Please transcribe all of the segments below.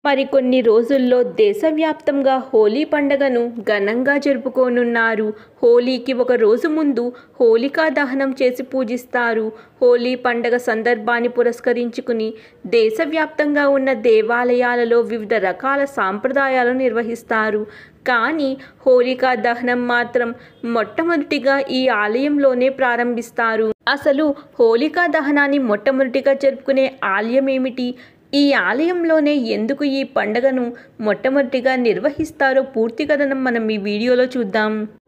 మరికొన్ని రోజుల్లో దేశవ్యాప్తంగా హోలీ పండుగను ఘనంగా జరుపుకోనున్నారు హోలీకి ఒక రోజు ముందు హోలికా దహనం చేసి పూజిస్తారు హోలీ పండగ సందర్భాన్ని పురస్కరించుకుని దేశవ్యాప్తంగా ఉన్న దేవాలయాలలో వివిధ రకాల సాంప్రదాయాలను నిర్వహిస్తారు కానీ హోలికా దహనం మాత్రం మొట్టమొదటిగా ఈ ఆలయంలోనే ప్రారంభిస్తారు అసలు హోలికా దహనాన్ని మొట్టమొదటిగా జరుపుకునే ఆలయం ఏమిటి ఈ ఆలయంలోనే ఎందుకు ఈ పండుగను మొట్టమొదటిగా నిర్వహిస్తారో పూర్తి కథనం మనం ఈ వీడియోలో చూద్దాం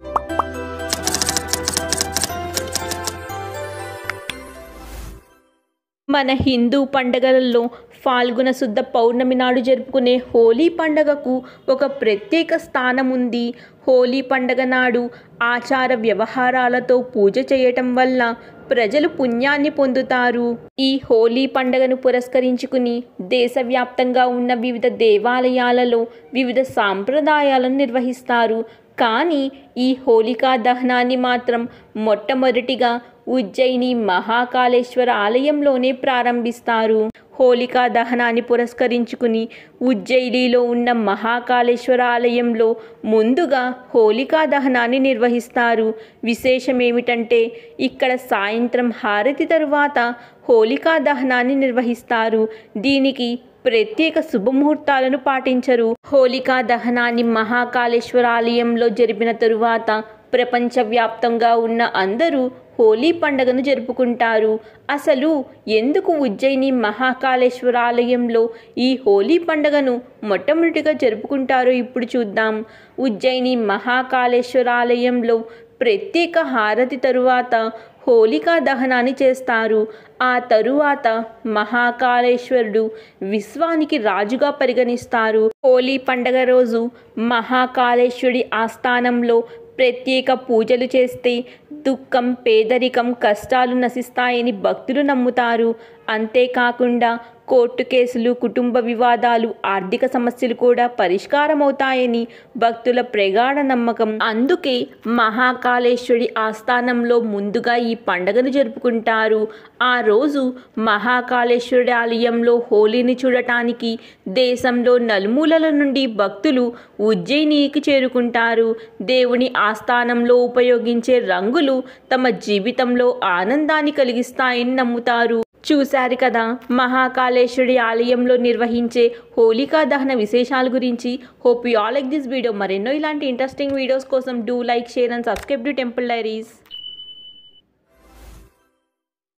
మన హిందూ పండగలలో ఫాల్గుణ శుద్ధ పౌర్ణమి నాడు జరుపుకునే హోలీ పండగకు ఒక ప్రత్యేక స్థానం ఉంది హోలీ పండగ నాడు ఆచార వ్యవహారాలతో పూజ చేయటం వల్ల ప్రజలు పుణ్యాన్ని పొందుతారు ఈ హోలీ పండగను పురస్కరించుకుని దేశవ్యాప్తంగా ఉన్న వివిధ దేవాలయాలలో వివిధ సాంప్రదాయాలను నిర్వహిస్తారు కానీ ఈ హోలికా దహనాన్ని మాత్రం మొట్టమొదటిగా ఉజ్జయిని మహాకాళేశ్వర ఆలయంలోనే ప్రారంభిస్తారు హోలికా దహనాన్ని పురస్కరించుకుని ఉజ్జయినిలో ఉన్న మహాకాళేశ్వర ఆలయంలో ముందుగా హోలికా దహనాన్ని నిర్వహిస్తారు విశేషం ఏమిటంటే ఇక్కడ సాయంత్రం హారతి తరువాత హోలికా దహనాన్ని నిర్వహిస్తారు దీనికి ప్రత్యేక శుభముహూర్తాలను పాటించరు హోలికా దహనాన్ని మహాకాళేశ్వర ఆలయంలో జరిపిన తరువాత ప్రపంచవ్యాప్తంగా ఉన్న అందరూ హోలీ పండుగను జరుపుకుంటారు అసలు ఎందుకు ఉజ్జయిని మహాకాళేశ్వర ఆలయంలో ఈ హోలీ పండుగను మొట్టమొదటిగా జరుపుకుంటారో ఇప్పుడు చూద్దాం ఉజ్జయిని మహాకాళేశ్వర ఆలయంలో ప్రత్యేక హారతి తరువాత హోలికా దహనాన్ని చేస్తారు ఆ తరువాత మహాకాళేశ్వరుడు విశ్వానికి రాజుగా పరిగణిస్తారు హోలీ పండగ రోజు మహాకాళేశ్వరుడి ఆస్థానంలో ప్రత్యేక పూజలు చేస్తే దుఃఖం పేదరికం కష్టాలు నశిస్తాయని భక్తులు నమ్ముతారు అంతేకాకుండా కోర్టు కేసులు కుటుంబ వివాదాలు ఆర్థిక సమస్యలు కూడా పరిష్కారమవుతాయని భక్తుల ప్రగాఢ నమ్మకం అందుకే మహాకాళేశ్వరి ఆస్థానంలో ముందుగా ఈ పండుగను జరుపుకుంటారు ఆ రోజు మహాకాళేశ్వరి ఆలయంలో హోలీని చూడటానికి దేశంలో నలుమూలల నుండి భక్తులు ఉజ్జయినికి చేరుకుంటారు దేవుని ఆస్థానంలో ఉపయోగించే రంగులు తమ జీవితంలో ఆనందాన్ని కలిగిస్తాయని నమ్ముతారు చూశారు కదా మహాకాళేశ్వరి ఆలయంలో నిర్వహించే హోలికా దహన విశేషాల గురించి hope you all like this video మరెన్నో ఇలాంటి ఇంట్రెస్టింగ్ వీడియోస్ కోసం do like share and subscribe to temple diaries